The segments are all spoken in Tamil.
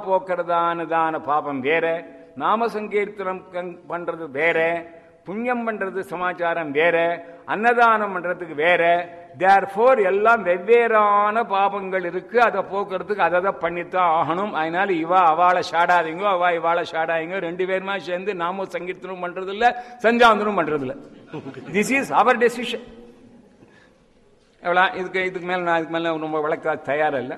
போக்குறதானதான பாபம் வேற நாம சங்கீர்த்தனம் கங்- பண்றது வேற புண்ணியம் பண்றது சமாச்சாரம் வேற அன்னதானம் பண்றதுக்கு வேற தேர் ஃபோர் எல்லாம் வெவ்வேறான பாபங்கள் இருக்கு அதை போக்குறதுக்கு அதை தான் பண்ணித்தான் ஆகணும் அதனால இவா அவளை ஷாடாதீங்க அவா இவாளை ஷாடாதீங்க ரெண்டு பேருமா சேர்ந்து நாம சங்கீர்த்தனம் பண்றது இல்ல சஞ்சாந்தனம் பண்றது இல்ல திஸ் இஸ் அவர் டெசிஷன் எவ்வளோ இதுக்கு இதுக்கு மேல நான் இதுக்கு மேல ரொம்ப விளக்க தயாரா இல்லை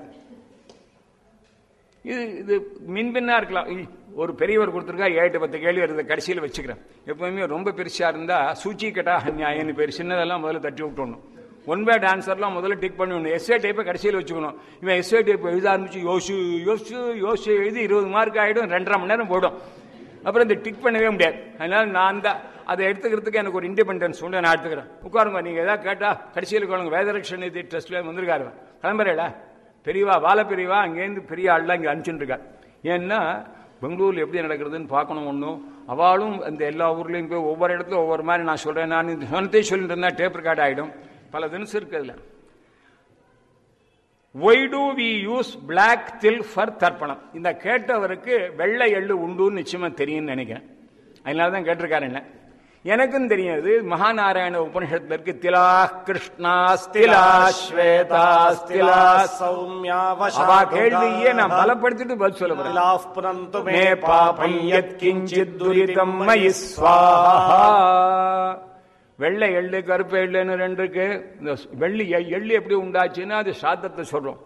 இது இது மின்பின்னா இருக்கலாம் இ, ஒரு பெரியவர் கொடுத்துருக்கா ஏழு பத்து கேள்வி வருது கடைசியில் வச்சுக்கிறேன் எப்பவுமே ரொம்ப பெருசா இருந்தா சூச்சி கட்டா நியாயம்னு பேர் சின்னதெல்லாம் முதல்ல தட்டி விட்டுணும் ஒன் வேர்ட் ஆன்சர்லாம் முதல்ல டிக் பண்ணணும் எஸ்ஏ டைப்பை கடைசியில் வச்சுக்கணும் இவன் எஸ்ஏ டைப் எழுத ஆரம்பிச்சு யோசு யோசு யோசு எழுதி இருபது மார்க் ஆகிடும் ரெண்டரை மணி நேரம் போடும் அப்புறம் இந்த டிக் பண்ணவே முடியாது அதனால நான் தான் அதை எடுத்துக்கிறதுக்கு எனக்கு ஒரு இண்டிபெண்டன்ஸ் உண்டு நான் எடுத்துக்கிறேன் உட்காருங்க நீங்க ஏதாவது கேட்டா கடைசியில் கேளுங்க வேதரட்சண நிதி ட்ரஸ்ட்ல வந்திருக்காரு கிளம்புறேடா பெரியவா வாழ பெரியவா அங்கேருந்து பெரிய ஆள்லாம் இங்கே அனுப்பிச்சுட்டு இருக்கா ஏன்னா பெங்களூர்ல எப்படி நடக்கிறதுன்னு பார்க்கணும் ஒன்றும் அவளும் அந்த எல்லா ஊர்லேயும் போய் ஒவ்வொரு இடத்துல ஒவ்வொரு மாதிரி நான் சொல்றேன் நான் இந்த சொன்னதே சொல்லிட்டு இருந்தா டேப் ரெக்கார்ட் ஆகிடும் பல தினசு இருக்கு அதில் why do we use black til for tarpanam இந்த கேட்டவருக்கு வெள்ளை எள்ளு உண்டுன்னு நிச்சயமா தெரியும்னு நினைக்கிறேன் அதனால தான் கேட்டிருக்காரு என்ன எனக்கும் தெரியும் இது மகாநாராயண உபனிஷத்துல இருக்கு திலா கிருஷ்ணா ஸ்திலா ஸ்வேதா ஸ்திலா அவா கேள்வியே நான் பலப்படுத்திட்டு பதில் சொல்ல போறேன் புனந்து மே பாபம் யத் கிஞ்சித் துரிதம் மயி ஸ்வாஹா வெள்ளை எள்ளு கருப்பு எள்ளுன்னு ரெண்டு இருக்கு இந்த வெள்ளி எ- எள்ளு எப்படி உண்டாச்சுன்னா அது சாத்தத்தை சொல்றோம்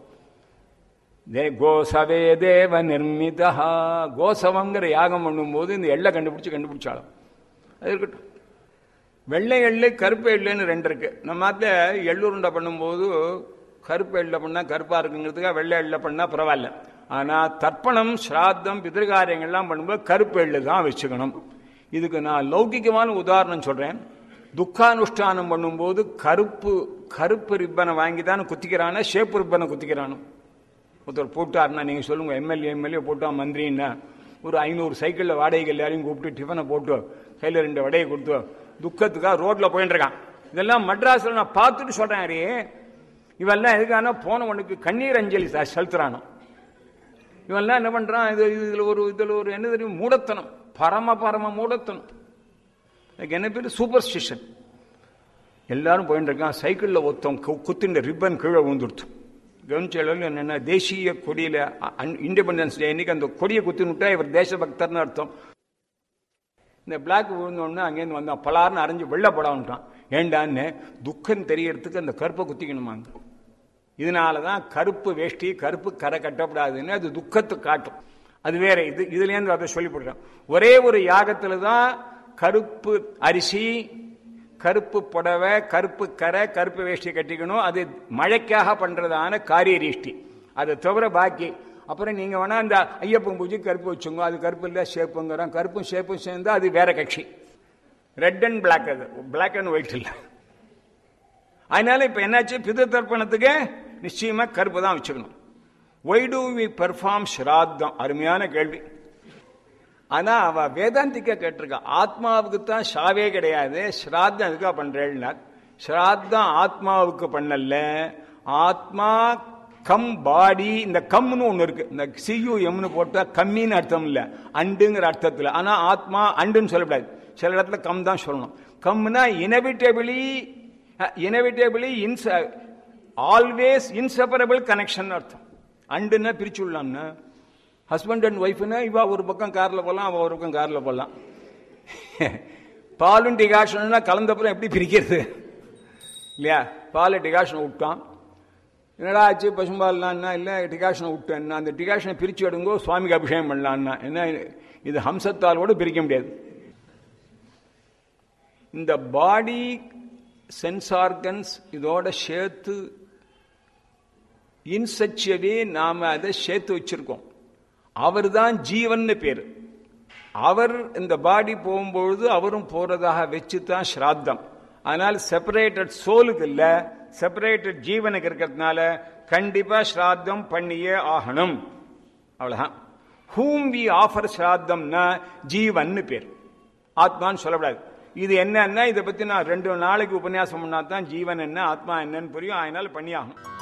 தே கோசவே தேவ நிர்மிதா கோசவங்கிற யாகம் பண்ணும்போது இந்த எள்ளை கண்டுபிடிச்சு கண்டுபிடிச்சாலும் அது இருக்கட்டும் வெள்ளை எள்ளு கருப்பு எள்ளுன்னு ரெண்டு இருக்கு நம்ம நாட்டில் எள்ளுருண்டை பண்ணும்போது கருப்பு எள்ள பண்ணா கருப்பா இருக்குங்கிறதுக்காக வெள்ளை எள்ள பண்ணா பரவாயில்ல ஆனா தர்ப்பணம் ஸ்ராத்தம் பிதிருக்காரியங்கள்லாம் பண்ணும்போது கருப்பு எள்ளு தான் வச்சுக்கணும் இதுக்கு நான் லௌகிகமான உதாரணம் சொல்றேன் துக்கானுஷ்டானம் பண்ணும்போது கருப்பு கருப்பு ரிப்பனை வாங்கி தான் குத்திக்கிறானா ஷேப்பு ரிப்பனை குத்திக்கிறானோ ஒருத்தர் போட்டாருன்னா நீங்க சொல்லுங்க எம்எல்ஏ எம்எல்ஏ போட்டா மந்திரின்னா ஒரு ஐநூறு சைக்கிளில் வாடகைகள் எல்லாரையும் கூப்பிட்டு டிஃபனை போட்டு கையில் ரெண்டு வடையை கொடுத்து துக்கத்துக்காக ரோட்ல போயிட்டு இருக்கான் இதெல்லாம் மட்ராஸ்ல நான் பார்த்துட்டு சொல்றேன் அரே இவெல்லாம் எதுக்கான போனவனுக்கு கண்ணீர் அஞ்சலி ச- செலுத்துறானோ இவெல்லாம் என்ன பண்றான் இது இதுல ஒரு இதுல ஒரு என்ன தெரியும் மூடத்தனம் பரம பரம மூடத்தனம் அதுக்கு என்ன பேர் சூப்பர் ஸ்டிஷன் எல்லாரும் போயிட்டு இருக்கான் சைக்கிளில் ஒருத்தன் கு- குத்தின்ற ரிப்பன் கீழே விழுந்துடுத்து கவனிச்சாலும் என்னென்ன தேசிய கொடியில இண்டிபெண்டன்ஸ் டே அன்னைக்கு அந்த கொடியை குத்தி விட்டா இவர் தேசபக்தர்னு அர்த்தம் இந்த பிளாக் விழுந்தோடனே அங்கேருந்து வந்தான் பலார்னு அரைஞ்சு வெள்ள படான்ட்டான் ஏண்டான்னு துக்கம் தெரியறதுக்கு அந்த கருப்பை குத்திக்கணுமாங்க இதனால தான் கருப்பு வேஷ்டி கருப்பு கரை கட்டப்படாதுன்னு அது துக்கத்தை காட்டும் அது வேற இது இதுலேருந்து அதை சொல்லிவிடுறேன் ஒரே ஒரு யாகத்துல தான் கருப்பு அரிசி கருப்பு புடவை கருப்பு கரை கருப்பு வேஷ்டி கட்டிக்கணும் அது மழைக்காக பண்றதான காரிய ரீஷ்டி அதை தவிர பாக்கி அப்புறம் நீங்க வேணா இந்த ஐயப்பன் பூஜை கருப்பு வச்சுங்க அது கருப்பு இல்ல ஷேப்புங்கிறோம் கருப்பும் ஷேப்பும் சேர்ந்தா அது வேற கட்சி ரெட் அண்ட் பிளாக் அது பிளாக் அண்ட் ஒயிட் இல்லை அதனால இப்ப என்னாச்சு பித தர்ப்பணத்துக்கு நிச்சயமா கருப்பு தான் வச்சுக்கணும் ஒய் டு வி பெர்ஃபார்ம் ஸ்ராத்தம் அருமையான கேள்வி ஆனா அவ வேதாந்திக்க கேட்டிருக்கா ஆத்மாவுக்கு தான் ஷாவே கிடையாது ஸ்ராத்தம் எதுக்கா பண்றேன்னா ஸ்ராத்தம் ஆத்மாவுக்கு பண்ணல ஆத்மா கம் பாடி இந்த கம்னு ஒண்ணு இருக்கு இந்த சியு எம்னு போட்டா கம்மின்னு அர்த்தம் இல்ல அண்டுங்கிற அர்த்தத்துல ஆனா ஆத்மா அண்டுன்னு சொல்லக்கூடாது சில இடத்துல கம் தான் சொல்லணும் கம்னா இனவிட்டபிளி இனவிட்டபிளி இன்ஸ் ஆல்வேஸ் இன்செப்பரபிள் கனெக்ஷன் அர்த்தம் அண்டுன்னா பிரிச்சு விடலாம்னா ஹஸ்பண்ட் அண்ட் ஒய்ஃப்னா இவா ஒரு பக்கம் கார்ல போகலாம் அவ ஒரு பக்கம் கார்ல போகலாம் பாலும் டிகாஷன்னா கலந்தப்புறம் எப்படி பிரிக்கிறது இல்லையா பால் டிகாஷனை விட்டான் என்னடா ஆச்சு பசும்பால்லாம் இல்லை டிகாஷனை விட்டேன்னா அந்த டிகாஷனை பிரிச்சு எடுங்கோ சுவாமிக்கு அபிஷேகம் பண்ணலான்னா என்ன இது ஹம்சத்தாலோட பிரிக்க முடியாது இந்த பாடி சென்ஸ் ஆர்கன்ஸ் இதோட சேர்த்து இன்சச்சவே நாம அதை சேர்த்து வச்சிருக்கோம் அவர் தான் ஜீவன் பேரு அவர் இந்த பாடி போகும்பொழுது அவரும் போறதாக வச்சு தான் ஸ்ராத்தம் அதனால் செப்பரேட்டட் சோலுக்கு இல்ல செப்பரேட்டட் ஜீவனுக்கு இருக்கிறதுனால கண்டிப்பா ஸ்ராத்தம் பண்ணியே ஆகணும் அவ்வளவுதான் ஹூம் வி ஆஃபர் ஸ்ராத்தம்னா ஜீவன் பேர் ஆத்மான்னு சொல்லக்கூடாது இது என்னன்னா இதை பத்தி நான் ரெண்டு நாளைக்கு உபன்யாசம் பண்ணா தான் ஜீவன் என்ன ஆத்மா என்னன்னு புரியும் அதனால பண்ணியாகணும்